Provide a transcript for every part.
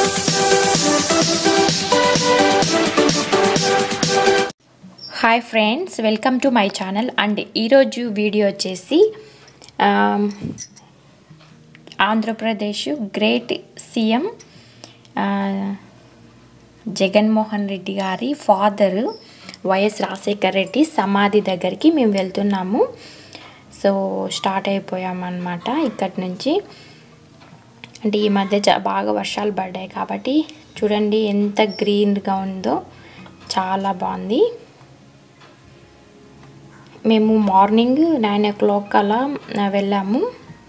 hi friends welcome to my channel and ఈరోజు video వచ్చేసి um, Andhra Pradesh great CM ఆ, జగన్మోహన్ రెడ్డి గారి ఫాదర్ వైఎస్ రాజశేఖర్ రెడ్డి సమాధి దగ్గరికి మేము వెళ్తున్నాము సో స్టార్ట్ అయిపోయామన్నమాట ఇక్కడి నుంచి అంటే ఈ మధ్య చా- బాగా వర్షాలు పడ్డాయి కాబట్టి చూడండి ఎంత గ్రీన్గా ఉందో చాలా బాగుంది మేము మార్నింగ్ నైన్ ఓ క్లాక్ అలా ఆ, వెళ్ళాము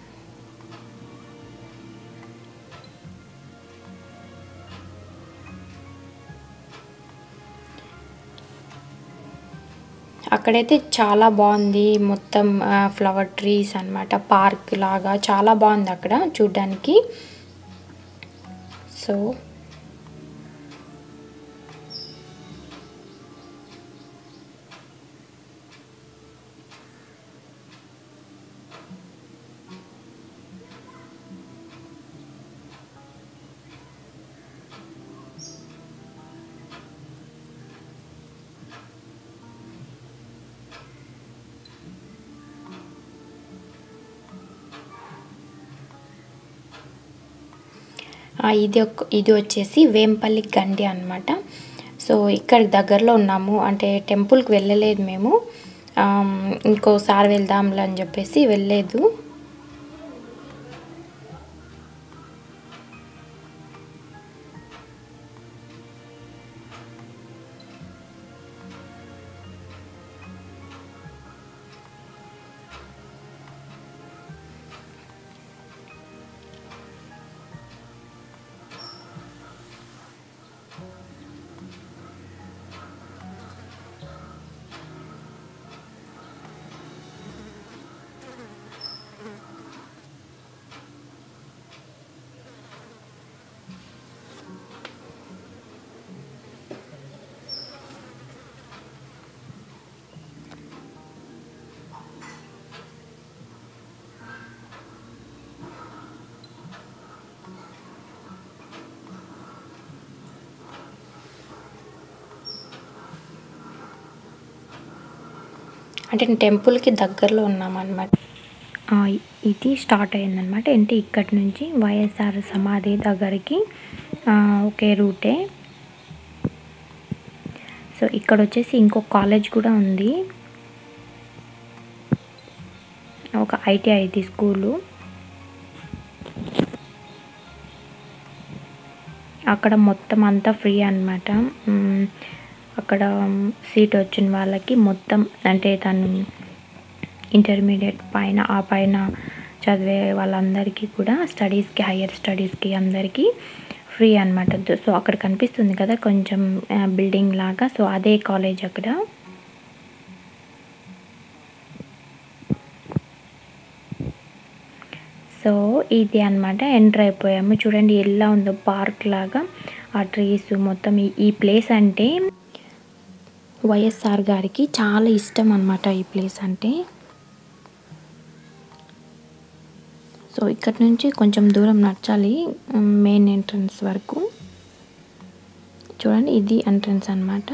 అక్కడైతే చాలా బాగుంది మొత్తం ఆ, ఫ్లవర్ ట్రీస్ అన్నమాట పార్క్ లాగా చాలా బాగుంది అక్కడ చూడ్డానికి సో ఆ, ఇది ఒక ఇది వచ్చేసి వేంపల్లి గండి అన్నమాట సో ఇక్కడ దగ్గరలో ఉన్నాము అంటే టెంపుల్కి వెళ్ళలేదు మేము ఆమ్, ఇంకోసారి వెళ్దాంలే అని చెప్పేసి వెళ్ళలేదు అంటే టెంపుల్కి దగ్గరలో ఉన్నామన్నమాట ఆ, ఇది స్టార్ట్ అయిందనమాట అంటే ఇక్కడి నుంచి వైఎస్ఆర్ సమాధి దగ్గరికి ఆ, ఒకే రూటే సో ఇక్కడ వచ్చేసి ఇంకో కాలేజ్ కూడా ఉంది ఒక ఐటీఐది స్కూలు అక్కడ మొత్తం అంతా ఫ్రీ అనమాట అక్కడ సీట్ వచ్చిన వాళ్ళకి మొత్తం అంటే తను ఇంటర్మీడియట్ పైన ఆ పైన చదివే వాళ్ళందరికీ కూడా స్టడీస్కి హయ్యర్ స్టడీస్కి అందరికీ ఫ్రీ అనమాట సో అక్కడ కనిపిస్తుంది కదా కొంచెం బిల్డింగ్ లాగా సో అదే కాలేజ్ అక్కడ సో ఇది అన్నమాట ఎంటర్ అయిపోయాము చూడండి ఎలా ఉందో పార్క్ లాగా ఆ ట్రీస్ మొత్తం ఈ- ఈ ప్లేస్ అంటే వైఎస్ఆర్ గారికి చాలా ఇష్టం అన్నమాట ఈ ప్లేస్ అంటే సో ఇక్కడ నుంచి కొంచెం దూరం నడచాలి మెయిన్ ఎంట్రన్స్ వరకు చూడండి ఇది ఎంట్రన్స్ అన్నమాట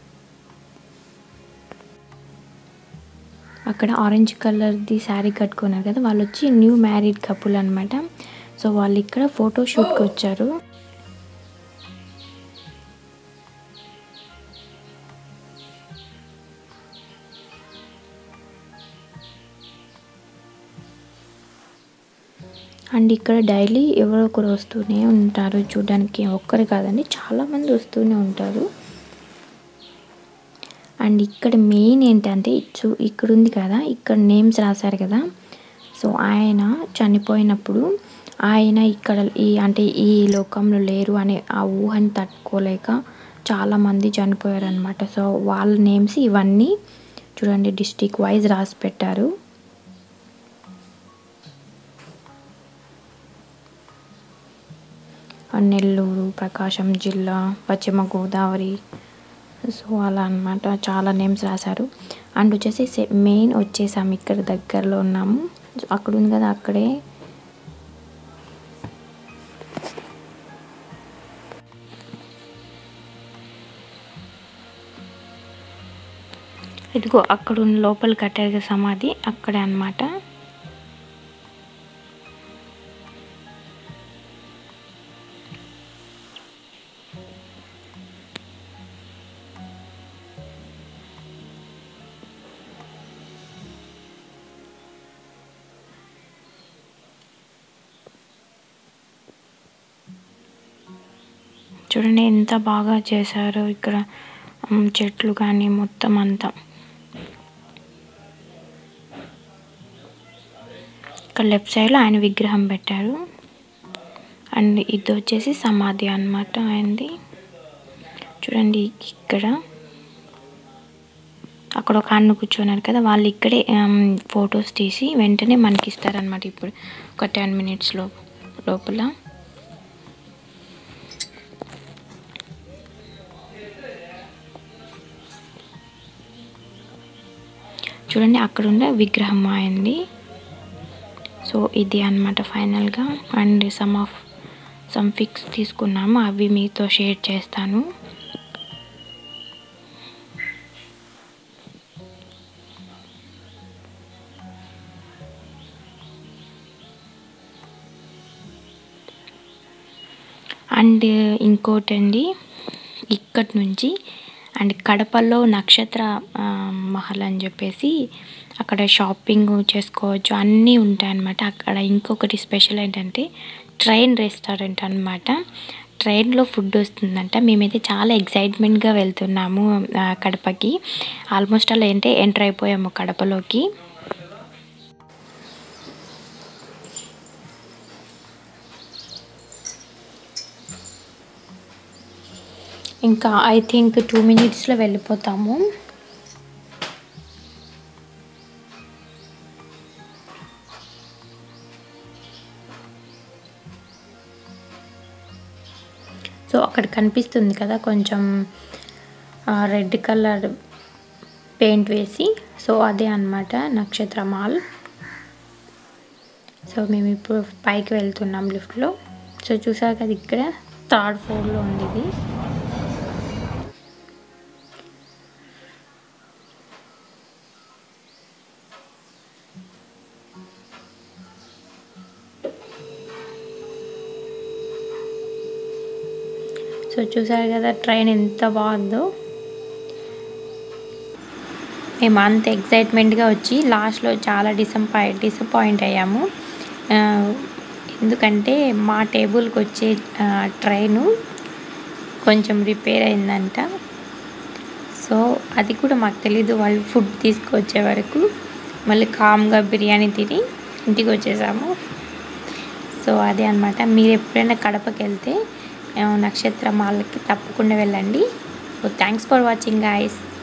అక్కడ ఆరెంజ్ కలర్ది శారీ కట్టుకున్నారు కదా వాళ్ళు వచ్చి న్యూ మ్యారీడ్ కపుల్ అనమాట సో వాళ్ళు ఇక్కడ ఫోటో షూట్కి వచ్చారు అండ్ ఇక్కడ డైలీ ఎవరో ఒకరు వస్తూనే ఉంటారు చూడడానికి ఒక్కరు కాదండి చాలామంది వస్తూనే ఉంటారు అండ్ ఇక్కడ మెయిన్ ఏంటంటే చూ ఇక్కడ ఉంది కదా ఇక్కడ నేమ్స్ రాశారు కదా సో ఆయన చనిపోయినప్పుడు ఆయన ఇక్కడ ఈ అంటే ఈ లోకంలో లేరు అనే ఆ ఊహని తట్టుకోలేక చాలామంది చనిపోయారనమాట సో వాళ్ళ నేమ్స్ ఇవన్నీ చూడండి డిస్టిక్ వైజ్ రాసి పెట్టారు నెల్లూరు ప్రకాశం జిల్లా పశ్చిమ గోదావరి సో అలా అనమాట చాలా నేమ్స్ రాశారు అండ్ వచ్చేసి మెయిన్ వచ్చేసాము ఇక్కడ దగ్గరలో ఉన్నాము సో అక్కడ ఉంది కదా అక్కడే ఇదిగో అక్కడ ఉన్న లోపల కట్టారు కదా సమాధి అక్కడే అన్నమాట చూడండి ఎంత బాగా చేశారో ఇక్కడ ఉమ్, చెట్లు కానీ మొత్తం అంతా ఇక్కడ లెఫ్ట్ సైడ్లో ఆయన విగ్రహం పెట్టారు అండ్ ఇది వచ్చేసి సమాధి అన్నమాట ఆయనది చూడండి ఇక్కడ అక్కడ ఒక అన్న కూర్చున్నారు కదా వాళ్ళు ఇక్కడే ఫొటోస్ తీసి వెంటనే మనకి ఇస్తారనమాట ఇప్పుడు ఒక టెన్ మినిట్స్లో లోపల చూడండి అక్కడ ఉన్న విగ్రహం అయింది సో ఇది అన్నమాట ఫైనల్గా and some of some pics తీసుకున్నాము అవి మీతో షేర్ చేస్తాను అండ్ ఇంకోటండి ఇక్కడి నుంచి అండ్ కడపలో నక్షత్ర ఆ, మహల్ అని చెప్పేసి అక్కడ షాపింగ్ చేసుకోవచ్చు అన్నీ ఉంటాయన్నమాట అక్కడ ఇంకొకటి స్పెషల్ ఏంటంటే ట్రైన్ రెస్టారెంట్ అన్నమాట ట్రైన్లో ఫుడ్ వస్తుందంట మేమైతే చాలా ఎగ్జైట్మెంట్గా వెళ్తున్నాము ఆ, కడపకి ఆల్మోస్ట్ అలా ఏంటంటే ఎంటర్ అయిపోయాము కడపలోకి ఇంకా ఐ థింక్ టూ మినిట్స్లో వెళ్ళిపోతాము సో అక్కడ కనిపిస్తుంది కదా కొంచెం రెడ్ కలర్ పెయింట్ వేసి సో అదే అన్నమాట నక్షత్ర మాల్ సో మేము ఇప్పుడు పైకి వెళ్తున్నాం లిఫ్ట్లో సో చూసారు కదా ఇక్కడ థర్డ్ ఫ్లోర్లో ఉంది ఇది సో చూసారు కదా ట్రైన్ ఎంత బాగుందో మేము అంత ఎక్సైట్మెంట్గా వచ్చి లాస్ట్లో చాలా డిసప్పాయింట్ డిసప్పాయింట్ అయ్యాము ఆ, ఎందుకంటే మా టేబుల్కి వచ్చే ఆ, ట్రైను కొంచెం రిపేర్ అయిందంట సో అది కూడా మాకు తెలీదు వాళ్ళు ఫుడ్ తీసుకొచ్చే వరకు మళ్ళీ కామ్గా బిర్యానీ తిని ఇంటికి వచ్చేసాము సో అదే అనమాట మీరు ఎప్పుడైనా కడపకి వెళ్తే ఆ, నక్షత్ర మాల్కి తప్పకుండా వెళ్ళండి so thanks for watching guys